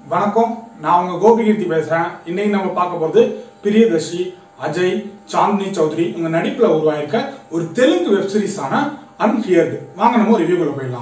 வணக்கம் நான் உங்க கோபிகீர்த்தி பேசுறேன் இன்னைக்கு நம்ம பார்க்க போறது பிரியதர்ஷி அஜய் சாந்தினி சௌத்ரி இவங்க நடிப்புல உருவாயிருக்க ஒரு தெலுங்கு வெப் சீரிஸான அன்ஹியர்டு வாங்க நம்ம ரிவ்யூக்குள்ள போயிடலாம்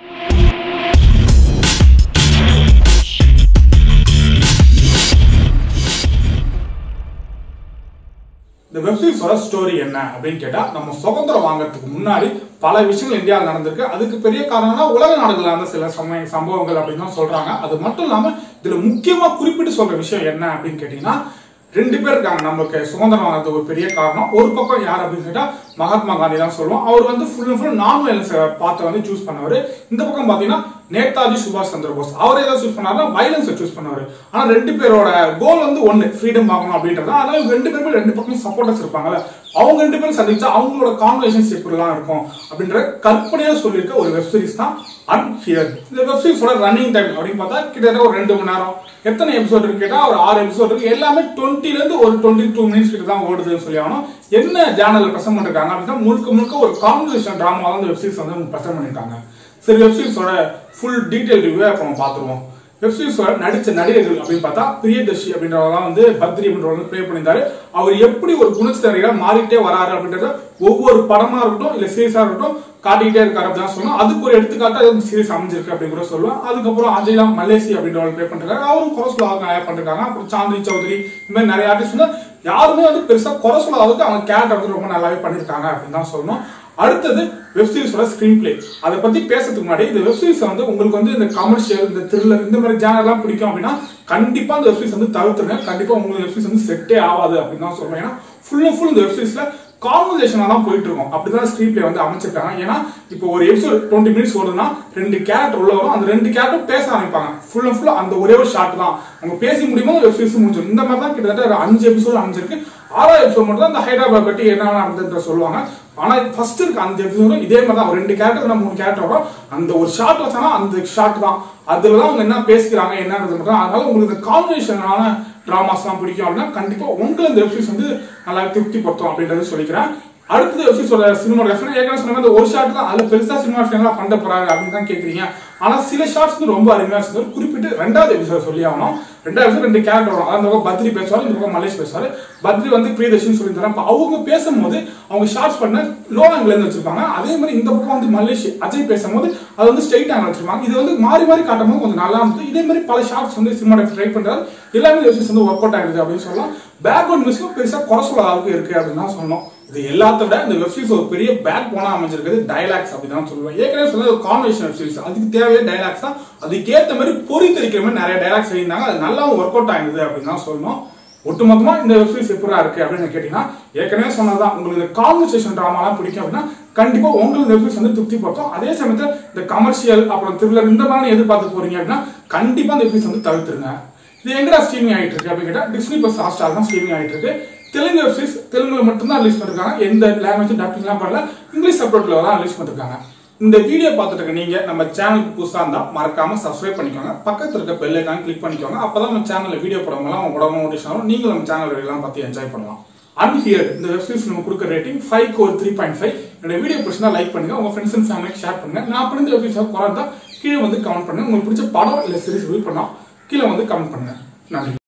இந்த வெப்சீரிஸோட ஸ்டோரி என்ன அப்படின்னு கேட்டா நம்ம சுதந்திரம் வாங்குறதுக்கு முன்னாடி பல விஷயங்கள் இந்தியாவில் நடந்திருக்கு அதுக்கு பெரிய காரணம்னா உலக நாடுகள்ல இருந்த சில சமய சம்பவங்கள் அப்படின்னு தான் சொல்றாங்க அது மட்டும் இல்லாம இதுல முக்கியமா குறிப்பிட்டு சொல்ற விஷயம் என்ன அப்படின்னு கேட்டீங்கன்னா ரெண்டு பேர் இருக்காங்க நமக்கு சுதந்திரம் வாங்குறதுக்கு ஒரு பெரிய காரணம் ஒரு பக்கம் யார் அப்படின்னு கேட்டா மகாத்மா காந்தி தான் சொல்லுவோம் அவர் வந்து ஃபுல் அண்ட் ஃபுல் நான் வயலன்ஸ் பார்த்து வந்து சூஸ் பண்ணவர் இந்த பக்கம் பாத்தீங்கன்னா நேதாஜி சுபாஷ் சந்திர போஸ் அவர் எதை சூஸ் பண்ணாருன்னா வயலன்ஸை சூஸ் பண்ணவர் ஆனா ரெண்டு பேரோட கோல் வந்து ஒன்னு ஃப்ரீடம் வாங்கணும் அப்படின்றது அதனால இவங்க ரெண்டு பேருமே ரெண்டு பக்கம் சப்போர்ட்டர்ஸ் இருப்பாங்கல்ல அவங்க ரெண்டு பேரும் சந்திச்சா அவங்களோட கான்வர்சேஷன்ஸ் எப்படிலாம் இருக்கும் அப்படின்ற கற்பனையா சொல்லியிருக்க ஒரு வெப் சீரிஸ் தான் அன்ஹியர் இந்த வெப் சீரிஸோட ரன்னிங் டைம் அப்படின்னு பார்த்தா கிட்டத்தட்ட ஒரு ரெண்டு மணி நேரம் எத்தனை எபிசோட் இருக்கு கேட்டா ஒரு ஆறு எபிசோட் இருக்கு எல்லாமே டுவெண்ட்டில இருந்து ஒரு டுவெண்ட்டி டூ மினிட்ஸ் கிட்ட தான் ஓடுதுன்னு சொல்லி ஆகணும் என்ன ஜேனல்ல பிரசன்ட் பண்ணிருக்காங்க அப்படின்னா முழுக்க முழுக்க ஒரு கான்வர்சேஷன் டிராமா தான் இந்த வெப் சீரிஸ் வந்து பிரசன்ட் பண்ணிருக்காங்க சரி வெப் சீரிஸோட ஃபுல் டீடைல் ரிவ்யூ அப்போ நம்ம பார்த்துருவோம் வெப் சீரிஸோட நடிச்ச நடிகர்கள் அப்படின்னு பார்த்தா பிரியதர்ஷி அப்படின்றவங்க வந்து பத்ரி அப்படின்றவங்க ப்ளே பண்ணியிருந்தாரு அவர் எப்படி ஒரு குணச்சித்தரையா மாறிட்டே வராரு அப்படின்றத ஒவ்வொரு படமா இருக்கட்டும் இல்ல சீரியஸா இருக்கட்டும் காட்டிக்கிட்டே இருக்காரு அப்படின்னு சொல்லணும் அதுக்கு ஒரு எடுத்துக்காட்டு அது சீரியஸ் அமைஞ்சிருக்கு அப்படின்னு கூட சொல்லுவேன் அதுக்கப்புறம் அஜய்லாம் மலேசி அப்படின்றவங்க ப்ளே பண்ணிருக்காங்க அவரும் குறை சொல்லாத நிறைய பண்ணிருக்காங்க அப்புறம் சாந்தினி சௌத்ரி இந்த மாதிரி நிறைய ஆர்டிஸ்ட் வந்து யாருமே வந்து பெருசா குறை சொல்லாத அளவுக்கு அவங்க கேரக்டர் வந்து ரொம்ப நல்லாவே பண்ணிருக்காங்க அப்படின்னு தான் சொல்லணும் அடுத்தது வெப் சீரிஸோட ஸ்கிரீன் பிளே அதை பத்தி பேசுறதுக்கு முன்னாடி இந்த வெப் சீரிஸ் வந்து உங்களுக்கு வந்து இந்த கமர்ஷியல் இந்த த்ரில்லர் இந்த மாதிரி ஜேனர்லாம் பிடிக்கும் அப்படின்னா கண்டிப்பா இந்த வெப் சீரிஸ் வந்து தவிர்த்துருங்க கண்டிப்பா உங்களுக்கு வெப் சீரிஸ் வந்து செட்டே ஆகாது அப்படின்னு தான் சொல்றேன் ஏன்னா ஃபுல் அண்ட் ஃபுல் இந்த வெப் சீரிஸ்ல கான்வர்சேஷனா தான் போயிட்டு இருக்கும் அப்படிதான் ஸ்கிரீன் பிளே வந்து அமைச்சிருக்காங்க ஏன்னா இப்போ ஒரு எபிசோட் டுவெண்ட்டி மினிட்ஸ் ஓடுதுன்னா ரெண்டு கேரக்டர் உள்ள வரும் அந்த ரெண்டு கேரக்டர் பேச ஆரம்பிப்பாங்க ஃபுல் அண்ட் ஃபுல் அந்த ஒரே ஒரு ஷாட் தான் அவங்க பேசி முடியுமோ வெப் சீரிஸ் முடிஞ்சிடும் இந்த மாதிரி தான் கிட்டத்தட்ட ஒரு அஞ்சு எபிசோட் அமைஞ்சிருக்கு ஆறாவது எபிசோட் மட்டும் தான் இந்த ஹைதராபாத் பற்றி என்ன நடந்ததுன்ற சொல்லுவாங்க ஆனா ஃபர்ஸ்ட் இருக்க அஞ்சு எபிசோடும் இதே மாதிரி தான் ஒரு ரெண்டு கேரக்டர் மூணு கேரக்டர் வரும் அந்த ஒரு ஷாட் வச்சானா அந்த ஷாட் தான் அதுல தான் அவங்க என்ன பேசிக்கிறாங்க என்னன்றது மட்டும் தான். அதனால உங்களுக்கு இந்த கான்வர்சேஷனான டிராமாஸ்லாம் பிடிக்கும் அப்படின்னா கண்டிப்பா உங்களுக்கு இந்த வெப்சீரிஸ் வந்து நல்லா திருப்தி படுத்தும் அப்படின்றது சொல்லிக்கிறேன் அடுத்தது வெப்சீரிஸோட சினிமாகிராஃபி ஏற்கனவே சொன்ன மாதிரி இந்த ஒரு ஷாட் தான் அதுல பெருசா சினிமாகிராஃபிலாம் பண்ண போறாங்க அப்படின்னு தான் கேக்குறீங்க ஆனா சில ஷார்ட்ஸ் வந்து ரொம்ப அருமையா இருந்தது குறிப்பிட்டு ரெண்டாவது எபிசோட் சொல்லி ஆகணும் ரெண்டாவது episode ரெண்டு கேரக்டர் வரும் அந்த பக்கம் பத்ரி பேசுவாரு இந்த பக்கம் மலேஷ் பேசுவாரு பத்ரி வந்து பிரியதர்ஷின்னு சொல்லி தரேன் அப்ப அவங்க பேசும்போது அவங்க ஷார்ட்ஸ் பண்ண லோ ஆங்கிள் இருந்து வச்சிருப்பாங்க அதே மாதிரி இந்த பக்கம் வந்து மலேஷ் அஜய் பேசும்போது அது வந்து ஸ்ட்ரைட் ஆங்கிள் வச்சிருப்பாங்க இது வந்து மாறி மாறி காட்டும் போது கொஞ்சம் நல்லா இருந்தது இதே மாதிரி பல ஷார்ட்ஸ் வந்து சினிமா ட்ரை பண்றாரு எல்லாமே வெப்சீரிஸ் வந்து ஒர்க் அவுட் ஆகுது அப்படின்னு சொல்லலாம் பேக்ரவுண்ட் மியூசிக்கும் பெருசா குறை சொல்லாத அளவுக்கு இருக்கு அப்படின்னு தான் சொல்லணும் இது எல்லாத்த விட இந்த வெப்சீரிஸ் ஒரு பெரிய பேக் போனா அமைஞ்சிருக்கிறது டைலாக்ஸ் அப்படின்னு தான் சொல்லுவேன் ஏற்கனவே சொன்னது ஒரு கான்வென்ஷன் வெப்சீரிஸ் அதுக்கு தேவையே டைலாக்ஸ் தான் அதுக்கேற்ற மாதிரி பொறி தெரிக்கிற மாதிரி நிறைய டைலாக்ஸ் எழுதினாங்க அது நல்லாவும் ஒர்க் அவுட் ஆகுது அப்படின்னு தான் சொல்லணும் ஒட்டுமொத்தமா இந்த வெப்சீரிஸ் எப்படா இருக்கு அப்படின்னு கேட்டீங்கன்னா ஏற்கனவே சொன்னதான் உங்களுக்கு இந்த கான்வர்சேஷன் ட்ராமாலாம் பிடிக்கும் அப்படின்னா கண்டிப்பா உங்களுக்கு இந்த வெப்சீரிஸ் வந்து திருப்தி படுத்தும் அதே சமயத்துல இந்த கமர்ஷியல் அப்புறம் த்ரில்லர் இந்த மாதிரி எதிர்பார்த்து போறீங்க அப்படின்னா கண்டிப்பா இந்த வெப்சீரிஸ் வந்து தவிர்த்துருங்க இது எங்கடா ஸ்ட்ரீமிங் ஆயிட்டு இருக்கு அப்படின்னு கேட்டா டிஸ்னி பிளஸ் ஹாட்ஸ்டார் தான் ஸ்ட்ரீமிங் ஆயிட்டு இருக்கு தெலுங்கு வெப்சீரிஸ் தெலுங்குல மட்டும்தான் ரிலீஸ் பண்ணிருக்காங்க எந்த லாங்குவேஜ் டப்பிங்லாம் பண்ணல இங்கிலீஷ் சப்ரோட்ல தான் ரிலீஸ் பண்ணிருக்காங்க இந்த வீடியோ பார்த்துட்டு இருக்க நீங்க நம்ம சேனலுக்கு புதுசா இருந்தா மறக்காம சப்ஸ்கிரைப் பண்ணிக்கோங்க பக்கத்துல இருக்க பெல் ஐக்கான் கிளிக் பண்ணிக்கோங்க அப்பதான் நம்ம சேனல்ல வீடியோ போடுறவங்கலாம் உங்க உடம்பு நோட்டிஷன் ஆகும் நீங்களும் நம்ம சேனல் எல்லாம் பார்த்து என்ஜாய் பண்ணலாம் அன்ஹியர் இந்த வெப்சீரிஸ் நம்ம கொடுக்குற ரேட்டிங் ஃபைவ் கோர் த்ரீ பாயிண்ட் ஃபைவ் என்னோட வீடியோ பிடிச்சா லைக் பண்ணுங்க உங்க ஃப்ரெண்ட்ஸ் அண்ட் ஃபேமிலிக்கு ஷேர் பண்ணுங்க நான் அப்படி இந்த வெப்சீரிஸ் குறைந்தா கீழே வந்து கமெண்ட் பண்ணுங்க உங்களுக்கு பிடிச்ச படம் இல்ல சீரிஸ் ரிவ்யூ பண்ணா கீழே வந்து கமெண்ட் பண்ணுங்க நன்றி